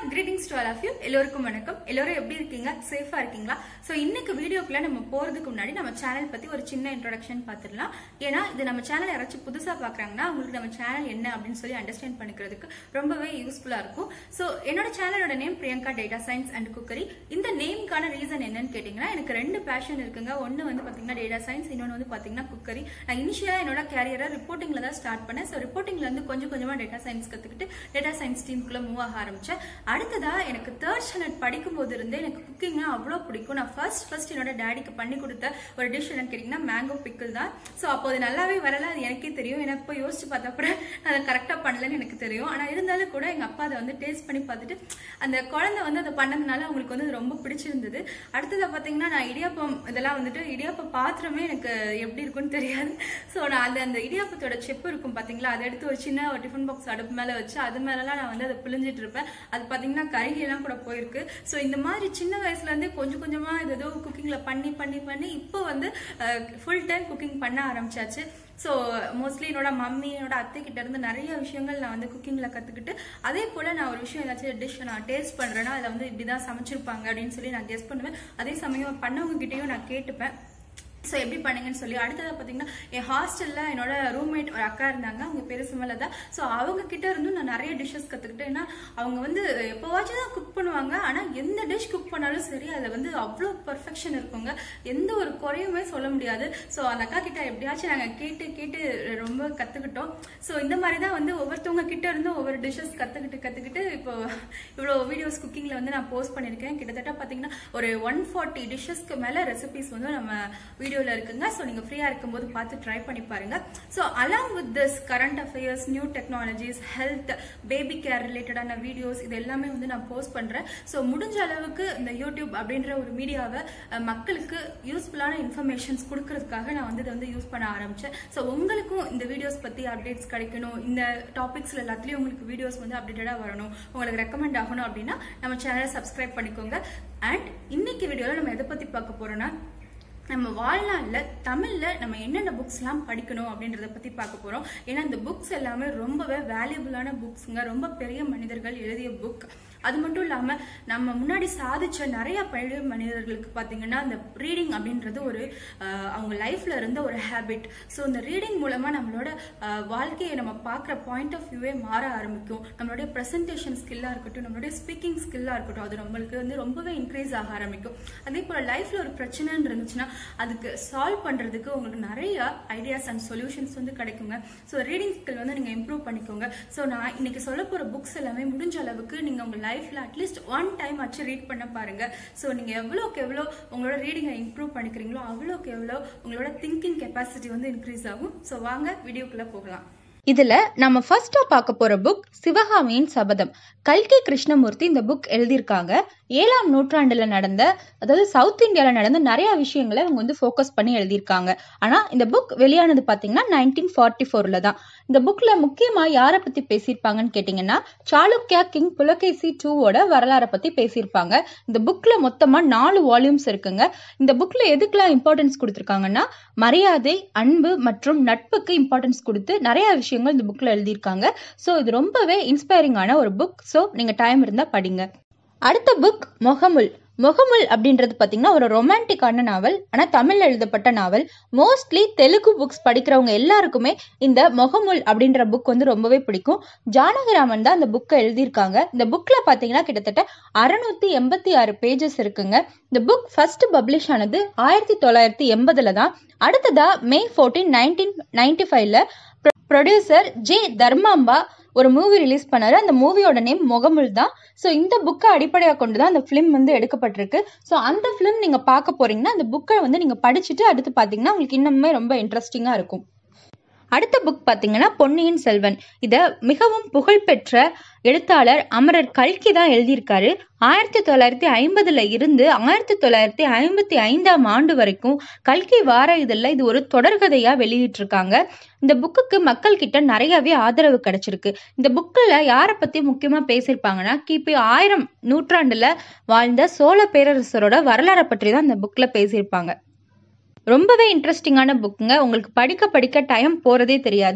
greetings to all of you எல்லோருக்கும் வணக்கம் எல்லாரும் எப்படி இருக்கீங்க சேஃபா இருக்கீங்களா சோ இன்னைக்கு வீடியோக்குள்ள நம்ம போறதுக்கு முன்னாடி நம்ம சேனல் பத்தி ஒரு சின்ன இன்ட்ரோடக்ஷன் பார்த்துடலாம் ஏன்னா இது நம்ம சேனல் யாராச்சும் புதுசா பாக்குறாங்கன்னா அவங்களுக்கு நம்ம சேனல் என்ன அப்படின்னு சொல்லி அண்டர்ஸ்டாண்ட் பண்ணிக்கிறதுக்கு ரொம்பவே யூஸ்ஃபுல்லா இருக்கும் சோ என்னோட சேனலோட name Priyanka data science and cookery இந்த நேம்க்கான ரீசன் என்னன்னு கேட்டீங்கன்னா எனக்கு ரெண்டு பேஷன் இருக்குங்க ஒன்னு வந்து பாத்தீங்கன்னா டேட்டா சயின்ஸ் இன்னொன்னு வந்து பாத்தீங்கன்னா குக்கரி நான் இனிஷியலா என்னோட கேரியரை ரிப்போர்ட்டிங்ல தான் ஸ்டார்ட் பண்ணேன் ஸோ ரிப்போர்ட்டிங்ல இருந்து கொஞ்சம் கொஞ்சமா டேட்டா சயின்ஸ் கத்துக்கிட்டு டேட்டா சயின்ஸ் டீமுக்குள்ள மூவ் ஆக ஆரம்பிச்சேன் அடுத்ததா எனக்கு தேர்ட் ஸ்டாண்டர்ட் படிக்கும் போது இருந்தே எனக்கு குக்கிங்னா அவ்வளோ பிடிக்கும் நான் ஃபர்ஸ்ட் ஃபர்ஸ்ட் என்னோட டேடிக்கு பண்ணி கொடுத்த ஒரு டிஷ் என்னன்னு கேட்டிங்கன்னா மேங்கோ பிக்கிள் தான் ஸோ அப்போ அது நல்லாவே வரல அது எனக்கே தெரியும் ஏன்னா இப்போ யோசிச்சு பார்த்தா கூட நான் அதை கரெக்டாக பண்ணலன்னு எனக்கு தெரியும் ஆனால் இருந்தாலும் கூட எங்கள் அப்பா அதை வந்து டேஸ்ட் பண்ணி பார்த்துட்டு அந்த குழந்தை வந்து அதை பண்ணதுனால அவங்களுக்கு வந்து அது ரொம்ப பிடிச்சிருந்தது அடுத்ததை பார்த்தீங்கன்னா நான் இடியாப்பம் இதெல்லாம் வந்துட்டு இடியாப்ப பாத்திரமே எனக்கு எப்படி இருக்கும்னு தெரியாது ஸோ நான் அந்த அந்த இடியாப்பத்தோட செப்பு இருக்கும் பார்த்தீங்களா அதை எடுத்து ஒரு சின்ன ஒரு டிஃபன் பாக்ஸ் அடுப்பு மேலே வச்சு அது மேலலாம் நான் வந்து அதை பிழிஞ்சிட்டு இருப்பேன் அது பார்த்தீங்கன்னா கருகியெல்லாம் கூட போயிருக்கு ஸோ இந்த மாதிரி சின்ன வயசுல இருந்தே கொஞ்சம் கொஞ்சமா இது ஏதோ குக்கிங்ல பண்ணி பண்ணி பண்ணி இப்போ வந்து ஃபுல் டைம் குக்கிங் பண்ண ஆரம்பிச்சாச்சு ஸோ மோஸ்ட்லி என்னோட மம்மி என்னோட அத்தை கிட்ட இருந்து நிறைய விஷயங்கள் நான் வந்து குக்கிங்ல கத்துக்கிட்டு அதே போல நான் ஒரு விஷயம் ஏதாச்சும் டிஷ் நான் டேஸ்ட் பண்றேன்னா அதில் வந்து இப்படிதான் சமைச்சிருப்பாங்க அப்படின்னு சொல்லி நான் கெஸ் பண்ணுவேன் அதே சமயம் பண்ணவங்க கிட்டேயும் நான் கேட்டுப்பேன் ஸோ எப்படி பண்ணுங்கன்னு சொல்லி அடுத்ததாக பார்த்தீங்கன்னா என் ஹாஸ்டலில் என்னோட ரூம்மேட் ஒரு அக்கா இருந்தாங்க அவங்க பேர் சுமலதா ஸோ அவங்க கிட்ட இருந்தும் நான் நிறைய டிஷ்ஷஸ் கற்றுக்கிட்டேன் ஏன்னா அவங்க வந்து எப்போவாச்சும் தான் குக் பண்ணுவாங்க ஆனால் எந்த டிஷ் குக் பண்ணாலும் சரி அதில் வந்து அவ்வளோ பர்ஃபெக்ஷன் இருக்குங்க எந்த ஒரு குறையுமே சொல்ல முடியாது ஸோ அந்த அக்கா கிட்ட எப்படியாச்சும் நாங்கள் கேட்டு கேட்டு ரொம்ப கற்றுக்கிட்டோம் ஸோ இந்த மாதிரி தான் வந்து ஒவ்வொருத்தவங்க கிட்ட இருந்தும் ஒவ்வொரு டிஷ்ஷஸ் கற்றுக்கிட்டு கற்றுக்கிட்டு இப்போ இவ்வளோ வீடியோஸ் குக்கிங்கில் வந்து நான் போஸ்ட் பண்ணியிருக்கேன் கிட்டத்தட்ட பார்த்தீங்கன்னா ஒரு ஒன் ஃபார்ட்டி டிஷ்ஷஸ்க்கு மேலே ரெசிபிஸ் வந்து நம்ம வீடியோ வீடியோல இருக்குங்க ஸோ நீங்க ஃப்ரீயா இருக்கும்போது பார்த்து ட்ரை பண்ணி பாருங்க so along with this current affairs new technologies health baby care ரிலேட்டடான வீடியோஸ் இது எல்லாமே வந்து நான் போஸ்ட் பண்றேன் ஸோ முடிஞ்ச அளவுக்கு இந்த யூடியூப் அப்படின்ற ஒரு மீடியாவை மக்களுக்கு யூஸ்ஃபுல்லான இன்ஃபர்மேஷன்ஸ் கொடுக்கறதுக்காக நான் வந்து இதை வந்து யூஸ் பண்ண ஆரம்பிச்சேன் ஸோ உங்களுக்கும் இந்த வீடியோஸ் பத்தி அப்டேட்ஸ் கிடைக்கணும் இந்த டாபிக்ஸ்ல எல்லாத்துலயும் உங்களுக்கு வீடியோஸ் வந்து அப்டேட்டடா வரணும் உங்களுக்கு ரெக்கமெண்ட் ஆகணும் அப்படின்னா நம்ம சேனலை சப்ஸ்கிரைப் பண்ணிக்கோங்க அண்ட் இன்னைக்கு வீடியோல நம்ம எதை பத்தி பார்க்க போறோம்னா நம்ம வாழ்நாளில் தமிழில் நம்ம என்னென்ன புக்ஸ்லாம் படிக்கணும் அப்படின்றத பற்றி பார்க்க போகிறோம் ஏன்னா இந்த புக்ஸ் எல்லாமே ரொம்பவே வேல்யூபிளான புக்ஸுங்க ரொம்ப பெரிய மனிதர்கள் எழுதிய புக் அது மட்டும் இல்லாமல் நம்ம முன்னாடி சாதிச்ச நிறைய பழைய மனிதர்களுக்கு பார்த்தீங்கன்னா இந்த ரீடிங் அப்படின்றது ஒரு அவங்க லைஃப்ல இருந்த ஒரு ஹேபிட் ஸோ இந்த ரீடிங் மூலமாக நம்மளோட வாழ்க்கையை நம்ம பார்க்குற பாயிண்ட் ஆஃப் வியூவே மாற ஆரம்பிக்கும் நம்மளுடைய ப்ரெசன்டேஷன் ஸ்கில்லாக இருக்கட்டும் நம்மளுடைய ஸ்பீக்கிங் ஸ்கில்லாக இருக்கட்டும் அது நம்மளுக்கு வந்து ரொம்பவே இன்க்ரீஸ் ஆக ஆரம்பிக்கும் அதே போல் லைஃப்ல ஒரு பிரச்சனைன்னு இருந்துச்சுன்னா அதுக்கு சால்வ் பண்ணுறதுக்கு உங்களுக்கு நிறைய ஐடியாஸ் அண்ட் சொல்யூஷன்ஸ் வந்து கிடைக்குங்க ஸோ ரீடிங் ஸ்கில் வந்து நீங்கள் இம்ப்ரூவ் பண்ணிக்கோங்க ஸோ நான் இன்னைக்கு சொல்ல போகிற புக்ஸ் எல்லாமே முடிஞ்ச அளவுக்கு நீங்கள் உங்கள் லைஃப்ல அட்லீஸ்ட் ஒன் டைம் ஆச்சு ரீட் பண்ண பாருங்க ஸோ நீங்கள் எவ்வளோக்கு எவ்வளோ உங்களோட ரீடிங்கை இம்ப்ரூவ் பண்ணிக்கிறீங்களோ அவ்வளோக்கு எவ்வளோ உங்களோட திங்கிங் கெப்பாசிட்டி வந்து இன்க்ரீஸ் ஆகும் ஸோ வாங்க வீடியோக்குள்ளே போகலாம் இதுல நம்ம ஃபர்ஸ்டா பார்க்க போற புக் சிவகாமியின் சபதம் கல்கி கிருஷ்ணமூர்த்தி இந்த புக் எழுதியிருக்காங்க ஏழாம் நூற்றாண்டுல நடந்த அதாவது சவுத் இந்தியால நடந்த நிறைய விஷயங்களை அவங்க வந்து ஃபோக்கஸ் பண்ணி எழுதியிருக்காங்க ஆனா இந்த புக் வெளியானது பாத்தீங்கன்னா நைன்டீன் ஃபார்ட்டி ஃபோர்ல தான் இந்த புக்ல முக்கியமா யாரை பத்தி பேசியிருப்பாங்கன்னு கேட்டீங்கன்னா சாளுக்கியா கிங் புலகேசி டூவோட வரலாறை பத்தி பேசியிருப்பாங்க இந்த புக்ல மொத்தமா நாலு வால்யூம்ஸ் இருக்குங்க இந்த புக்ல எதுக்கெல்லாம் இம்பார்ட்டன்ஸ் கொடுத்துருக்காங்கன்னா மரியாதை அன்பு மற்றும் நட்புக்கு இம்பார்ட்டன்ஸ் கொடுத்து நிறைய விஷயம் விஷயங்கள் இந்த புக்ல எழுதியிருக்காங்க ஸோ இது ரொம்பவே இன்ஸ்பைரிங்கான ஒரு புக் ஸோ நீங்க டைம் இருந்தா படிங்க அடுத்த புக் மொஹமுல் முகமுல் அப்படின்றது பார்த்தீங்கன்னா ஒரு ரொமான்டிக்கான நாவல் ஆனால் தமிழில் எழுதப்பட்ட நாவல் மோஸ்ட்லி தெலுங்கு புக்ஸ் படிக்கிறவங்க எல்லாருக்குமே இந்த முகமுல் அப்படின்ற புக் வந்து ரொம்பவே பிடிக்கும் ஜானகிராமன் தான் இந்த புக்கை எழுதியிருக்காங்க இந்த புக்கில் பார்த்தீங்கன்னா கிட்டத்தட்ட அறுநூத்தி எண்பத்தி ஆறு பேஜஸ் இருக்குங்க இந்த புக் ஃபர்ஸ்ட் பப்ளிஷ் ஆனது ஆயிரத்தி தொள்ளாயிரத்தி எண்பதுல தான் அடுத்ததா மே ஃபோர்டீன் நைன்டீன் நைன்டி ஃபைவ்ல ப்ரொடியூசர் ஜே தர்மாம்பா ஒரு மூவி ரிலீஸ் பண்ணாரு அந்த மூவியோட நேம் முகமுல் தான் ஸோ இந்த புக்கை அடிப்படையாக கொண்டு தான் அந்த ஃபிலிம் வந்து எடுக்கப்பட்டிருக்கு ஸோ அந்த ஃபிலிம் நீங்க பார்க்க போறீங்கன்னா அந்த புக்கை வந்து நீங்க படிச்சுட்டு அடுத்து பார்த்தீங்கன்னா உங்களுக்கு இன்னுமே ரொம்ப இன்ட்ரெஸ்டிங்காக இருக்கும் அடுத்த புக் பார்த்தீங்கன்னா பொன்னியின் செல்வன் இதை மிகவும் புகழ்பெற்ற எழுத்தாளர் அமரர் கல்கி தான் எழுதியிருக்காரு ஆயிரத்தி தொள்ளாயிரத்தி ஐம்பதுல இருந்து ஆயிரத்தி தொள்ளாயிரத்தி ஐம்பத்தி ஐந்தாம் ஆண்டு வரைக்கும் கல்கி வார இதழில் இது ஒரு தொடர்கதையா வெளியிட்டிருக்காங்க இந்த புக்குக்கு மக்கள் கிட்ட நிறையவே ஆதரவு கிடைச்சிருக்கு இந்த புக்கில் யாரை பத்தி முக்கியமா பேசியிருப்பாங்கன்னா கிபி ஆயிரம் நூற்றாண்டுல வாழ்ந்த சோழ பேரரசரோட வரலாறை பற்றி தான் இந்த புக்ல பேசியிருப்பாங்க ரொம்பவே இன்ட்ரெஸ்டிங்கான புக்குங்க உங்களுக்கு படிக்க படிக்க டைம் போறதே தெரியாது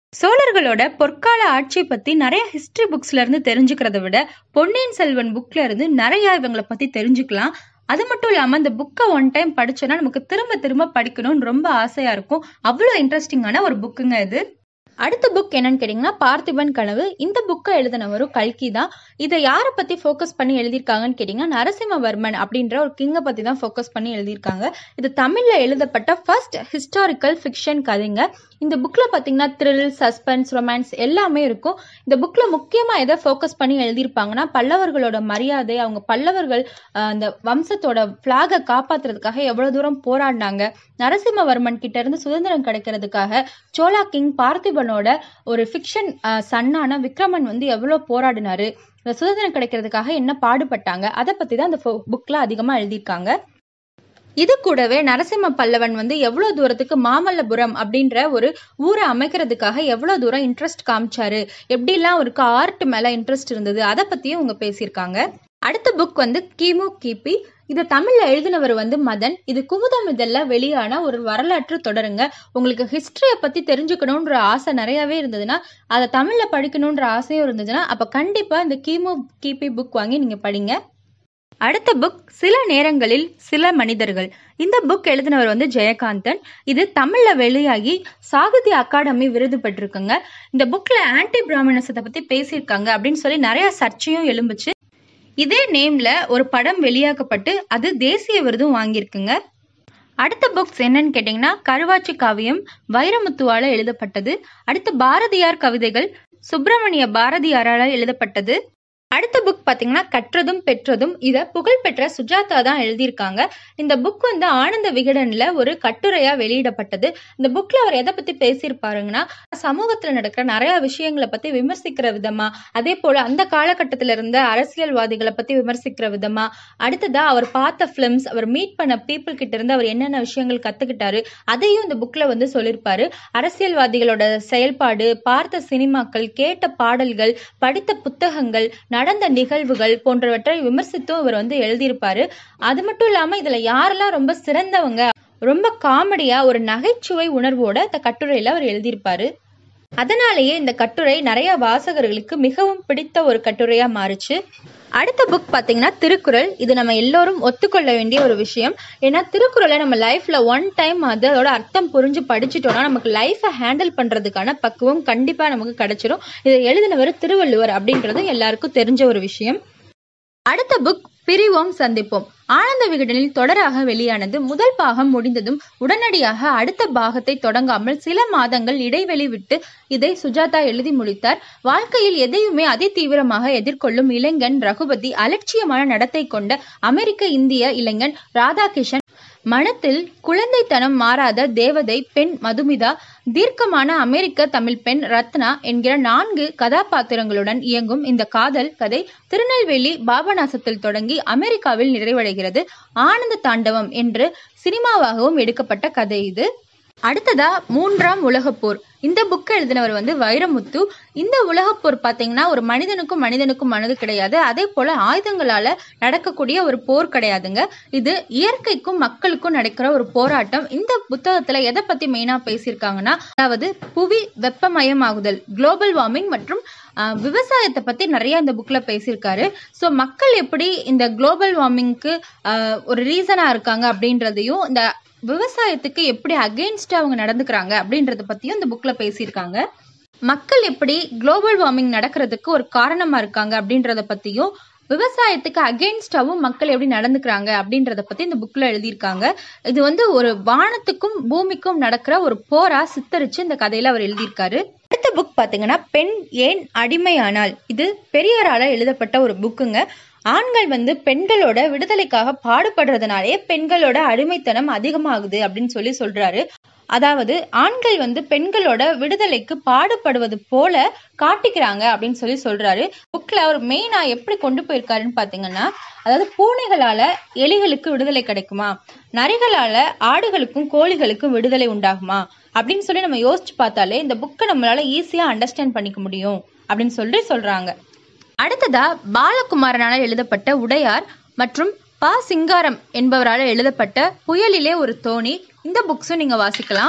சோழர்களோட பொற்கால ஆட்சி பத்தி நிறைய ஹிஸ்டரி புக்ஸ்ல இருந்து தெரிஞ்சுக்கிறத விட பொன்னியின் செல்வன் புக்ல இருந்து நிறைய இவங்களை பத்தி தெரிஞ்சுக்கலாம் அது மட்டும் இல்லாம இந்த புக்கை ஒன் டைம் படிச்சோன்னா நமக்கு திரும்ப திரும்ப படிக்கணும்னு ரொம்ப ஆசையா இருக்கும் அவ்வளோ இன்ட்ரெஸ்டிங்கான ஒரு புக்குங்க இது அடுத்த புக் என்னன்னு கேட்டிங்கன்னா பார்த்திபன் கனவு இந்த புக்கை எழுதினவரும் கல்கி தான் இதை யாரை பற்றி ஃபோக்கஸ் பண்ணி எழுதியிருக்காங்கன்னு கேட்டிங்கன்னா நரசிம்மவர்மன் அப்படின்ற ஒரு கிங்கை பற்றி தான் ஃபோக்கஸ் பண்ணி எழுதியிருக்காங்க இது தமிழில் எழுதப்பட்ட ஃபர்ஸ்ட் ஹிஸ்டாரிக்கல் ஃபிக்ஷன் கதைங்க இந்த புக்கில் பார்த்தீங்கன்னா த்ரில் சஸ்பென்ஸ் ரொமான்ஸ் எல்லாமே இருக்கும் இந்த புக்கில் முக்கியமாக எதை ஃபோக்கஸ் பண்ணி எழுதியிருப்பாங்கன்னா பல்லவர்களோட மரியாதை அவங்க பல்லவர்கள் ஆஹ், அந்த வம்சத்தோட ஃப்ளாகை காப்பாத்துறதுக்காக எவ்வளோ தூரம் போராடினாங்க நரசிம்மவர்மன் கிட்ட இருந்து சுதந்திரம் கிடைக்கிறதுக்காக சோலா கிங் பார்த்திபனோட ஒரு ஃபிக்ஷன் சன்னான விக்ரமன் வந்து எவ்வளோ போராடினாரு இந்த சுதந்திரம் கிடைக்கிறதுக்காக என்ன பாடுபட்டாங்க அதை பற்றி தான் அந்த புக்கில் அதிகமாக எழுதியிருக்காங்க இது கூடவே நரசிம்ம பல்லவன் வந்து எவ்வளோ தூரத்துக்கு மாமல்லபுரம் அப்படின்ற ஒரு ஊரை அமைக்கிறதுக்காக எவ்வளோ தூரம் இன்ட்ரெஸ்ட் காமிச்சாரு எப்படிலாம் அவருக்கு ஆர்ட் மேலே இன்ட்ரெஸ்ட் இருந்தது அதை பற்றியும் அவங்க பேசியிருக்காங்க அடுத்த புக் வந்து கிமு கிபி இதை தமிழ்ல எழுதினவர் வந்து மதன் இது குமுதம் இதழ்ல வெளியான ஒரு வரலாற்று தொடருங்க உங்களுக்கு ஹிஸ்டரிய பத்தி தெரிஞ்சுக்கணுன்ற ஆசை நிறையவே இருந்ததுன்னா அதை தமிழ்ல படிக்கணுன்ற ஆசையும் இருந்ததுன்னா அப்ப கண்டிப்பா இந்த கிமு கிபி புக் வாங்கி நீங்க படிங்க அடுத்த புக் சில நேரங்களில் சில மனிதர்கள் இந்த புக் எழுதினவர் வந்து ஜெயகாந்தன் இது தமிழ்ல வெளியாகி சாகித்ய அகாடமி விருது பெற்றிருக்குங்க இந்த புக்ல ஆன்டி பிராமணசத்தை பத்தி பேசியிருக்காங்க அப்படின்னு சொல்லி நிறைய சர்ச்சையும் எழும்புச்சு இதே நேம்ல ஒரு படம் வெளியாக்கப்பட்டு அது தேசிய விருதும் வாங்கியிருக்குங்க அடுத்த புக்ஸ் என்னன்னு கேட்டிங்கன்னா கருவாச்சி காவியம் வைரமுத்துவால எழுதப்பட்டது அடுத்து பாரதியார் கவிதைகள் சுப்பிரமணிய பாரதியாரால எழுதப்பட்டது அடுத்த புக் பார்த்தீங்கன்னா கற்றதும் பெற்றதும் இதை புகழ்பெற்ற சுஜாதா தான் எழுதியிருக்காங்க இந்த புக் வந்து ஆனந்த விகடன்ல ஒரு கட்டுரையா வெளியிடப்பட்டது இந்த புக்ல அவர் எதை பத்தி பேசியிருப்பாருங்கன்னா சமூகத்துல நடக்கிற நிறைய விஷயங்களை பத்தி விமர்சிக்கிற விதமா அதே போல அந்த காலகட்டத்துல இருந்த அரசியல்வாதிகளை பத்தி விமர்சிக்கிற விதமா அடுத்ததா அவர் பார்த்த ஃபிலிம்ஸ் அவர் மீட் பண்ண பீப்புள் கிட்ட இருந்து அவர் என்னென்ன விஷயங்கள் கத்துக்கிட்டாரு அதையும் இந்த புக்ல வந்து சொல்லியிருப்பாரு அரசியல்வாதிகளோட செயல்பாடு பார்த்த சினிமாக்கள் கேட்ட பாடல்கள் படித்த புத்தகங்கள் நடந்த நிகழ்வுகள் போன்றவற்றை விமர்சித்தும் இவர் வந்து எழுதியிருப்பாரு அது மட்டும் இல்லாம இதுல யாரெல்லாம் ரொம்ப சிறந்தவங்க ரொம்ப காமெடியா ஒரு நகைச்சுவை உணர்வோட இந்த கட்டுரையில அவர் எழுதியிருப்பாரு அதனாலேயே இந்த கட்டுரை நிறைய வாசகர்களுக்கு மிகவும் பிடித்த ஒரு கட்டுரையா மாறுச்சு அடுத்த புக் பார்த்தீங்கன்னா திருக்குறள் இது நம்ம எல்லோரும் ஒத்துக்கொள்ள வேண்டிய ஒரு விஷயம் ஏன்னா திருக்குறளை நம்ம லைஃப்ல ஒன் டைம் அதோட அர்த்தம் புரிஞ்சு படிச்சுட்டோம்னா நமக்கு லைஃப்பை ஹேண்டில் பண்றதுக்கான பக்குவம் கண்டிப்பா நமக்கு கிடைச்சிரும் இதை எழுதினவர் திருவள்ளுவர் அப்படின்றது எல்லாருக்கும் தெரிஞ்ச ஒரு விஷயம் அடுத்த புக் பிரிவோம் சந்திப்போம் ஆனந்த விகடனில் தொடராக வெளியானது முதல் பாகம் முடிந்ததும் உடனடியாக அடுத்த பாகத்தை தொடங்காமல் சில மாதங்கள் இடைவெளி விட்டு இதை சுஜாதா எழுதி முடித்தார் வாழ்க்கையில் எதையுமே அதி தீவிரமாக எதிர்கொள்ளும் இளைஞன் ரகுபதி அலட்சியமான நடத்தை கொண்ட அமெரிக்க இந்திய இளைஞன் ராதாகிருஷ்ணன் மனத்தில் குழந்தைத்தனம் மாறாத தேவதை பெண் மதுமிதா தீர்க்கமான அமெரிக்க தமிழ் பெண் ரத்னா என்கிற நான்கு கதாபாத்திரங்களுடன் இயங்கும் இந்த காதல் கதை திருநெல்வேலி பாபநாசத்தில் தொடங்கி அமெரிக்காவில் நிறைவடைகிறது ஆனந்த தாண்டவம் என்று சினிமாவாகவும் எடுக்கப்பட்ட கதை இது அடுத்ததா மூன்றாம் உலகப்போர் இந்த புக் எழுதினவர் வந்து வைரமுத்து இந்த உலகப்போர் பார்த்தீங்கன்னா ஒரு மனிதனுக்கும் மனிதனுக்கும் மனது கிடையாது அதே போல ஆயுதங்களால நடக்கக்கூடிய ஒரு போர் கிடையாதுங்க இது இயற்கைக்கும் மக்களுக்கும் நடக்கிற ஒரு போராட்டம் இந்த புத்தகத்துல எதை பத்தி மெயினா பேசியிருக்காங்கன்னா அதாவது புவி வெப்பமயமாகுதல் குளோபல் வார்மிங் மற்றும் ஆஹ், விவசாயத்தை பத்தி நிறைய இந்த புக்ல பேசியிருக்காரு ஸோ மக்கள் எப்படி இந்த குளோபல் வார்மிங்க்கு ஒரு ரீசனா இருக்காங்க அப்படின்றதையும் இந்த விவசாயத்துக்கு எப்படி அகெயின்ஸ்டா அவங்க நடந்துக்கிறாங்க அப்படின்றத பத்தியும் இந்த புக்ல பேசியிருக்காங்க மக்கள் எப்படி குளோபல் வார்மிங் நடக்கிறதுக்கு ஒரு காரணமா இருக்காங்க அப்படின்றத பத்தியும் விவசாயத்துக்கு அகெயின்ஸ்டாவும் மக்கள் எப்படி நடந்துக்கிறாங்க அப்படின்றத பத்தி இந்த புக்ல எழுதியிருக்காங்க இது வந்து ஒரு வானத்துக்கும் பூமிக்கும் நடக்கிற ஒரு போரா சித்தரிச்சு இந்த கதையில அவர் எழுதியிருக்காரு அடுத்த புக் பாத்தீங்கன்னா பெண் ஏன் அடிமையானால் இது பெரியாரால எழுதப்பட்ட ஒரு புக்குங்க ஆண்கள் வந்து பெண்களோட விடுதலைக்காக பாடுபடுறதுனாலே பெண்களோட அடிமைத்தனம் அதிகமாகுது அப்படின்னு சொல்லி சொல்றாரு அதாவது ஆண்கள் வந்து பெண்களோட விடுதலைக்கு பாடுபடுவது போல காட்டிக்கிறாங்க அப்படின்னு சொல்லி சொல்றாரு புக்ல அவர் மெயினா எப்படி கொண்டு போயிருக்காருன்னு பாத்தீங்கன்னா அதாவது பூனைகளால எலிகளுக்கு விடுதலை கிடைக்குமா நரிகளால ஆடுகளுக்கும் கோழிகளுக்கும் விடுதலை உண்டாகுமா அப்படின்னு சொல்லி நம்ம யோசிச்சு பார்த்தாலே இந்த புக்கை நம்மளால ஈஸியா அண்டர்ஸ்டாண்ட் பண்ணிக்க முடியும் அப்படின்னு சொல்லி சொல்றாங்க அடுத்ததா பாலகுமாரனால எழுதப்பட்ட உடையார் மற்றும் பா சிங்காரம் என்பவரால் எழுதப்பட்ட புயலிலே ஒரு தோணி இந்த புக்ஸும் நீங்க வாசிக்கலாம்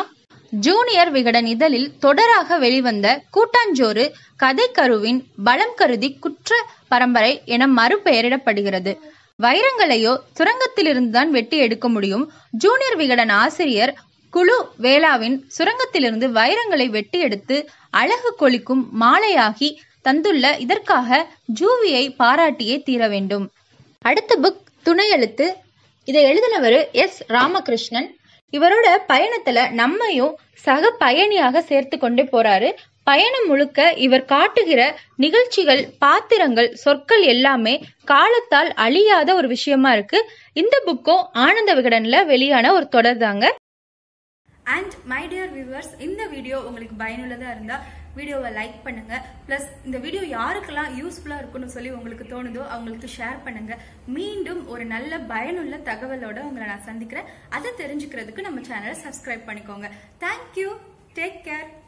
ஜூனியர் விகடன் இதழில் தொடராக வெளிவந்த கூட்டாஞ்சோறு கதைக்கருவின் பலம் கருதி குற்ற பரம்பரை என மறுபெயரிடப்படுகிறது வைரங்களையோ சுரங்கத்திலிருந்து தான் வெட்டி எடுக்க முடியும் ஜூனியர் விகடன் ஆசிரியர் குழு வேளாவின் சுரங்கத்திலிருந்து வைரங்களை வெட்டி எடுத்து அழகு கொளிக்கும் மாலையாகி தந்துள்ள இதற்காக ஜூவியை பாராட்டியே தீர வேண்டும் அடுத்த புக் துணையெழுத்து இதை எழுதினவர் எஸ் ராமகிருஷ்ணன் இவரோட பயணத்துல நம்மையும் சக பயணியாக சேர்த்து கொண்டே போறாரு பயணம் முழுக்க இவர் காட்டுகிற நிகழ்ச்சிகள் பாத்திரங்கள் சொற்கள் எல்லாமே காலத்தால் அழியாத ஒரு விஷயமா இருக்கு இந்த புக்கும் ஆனந்த விகடன்ல வெளியான ஒரு தொடர் தாங்க அண்ட் மை டியர் வியூவர்ஸ் இந்த வீடியோ உங்களுக்கு பயனுள்ளதாக இருந்தால் வீடியோவை லைக் பண்ணுங்க ப்ளஸ் இந்த வீடியோ யாருக்கெல்லாம் யூஸ்ஃபுல்லாக இருக்குன்னு சொல்லி உங்களுக்கு தோணுதோ அவங்களுக்கு ஷேர் பண்ணுங்க மீண்டும் ஒரு நல்ல பயனுள்ள தகவலோட உங்களை நான் சந்திக்கிறேன் அதை தெரிஞ்சுக்கிறதுக்கு நம்ம சேனலை சப்ஸ்கிரைப் பண்ணிக்கோங்க தேங்க்யூ டேக் கேர்